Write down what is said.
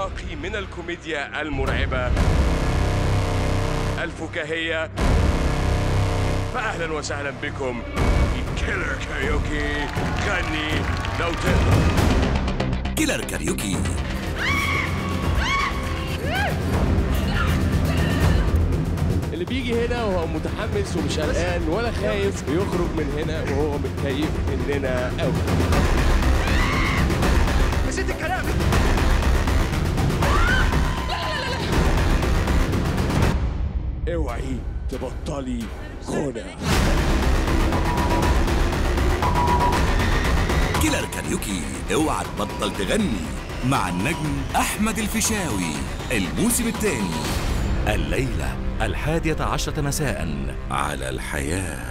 كاريوكي من الكوميديا المرعبة الفكاهية فأهلا وسهلا بكم في كيلر كاريوكي غني لو تقدر كيلر كاريوكي اللي بيجي هنا وهو متحمس ومش قلقان ولا خايف بيخرج من هنا وهو متكيف مننا قوي نسيت الكلام اوعي تبطلي غنى كيلر كاريوكي اوعى تبطل تغني مع النجم احمد الفيشاوي الموسم الثاني الليله الحادية عشرة مساء على الحياه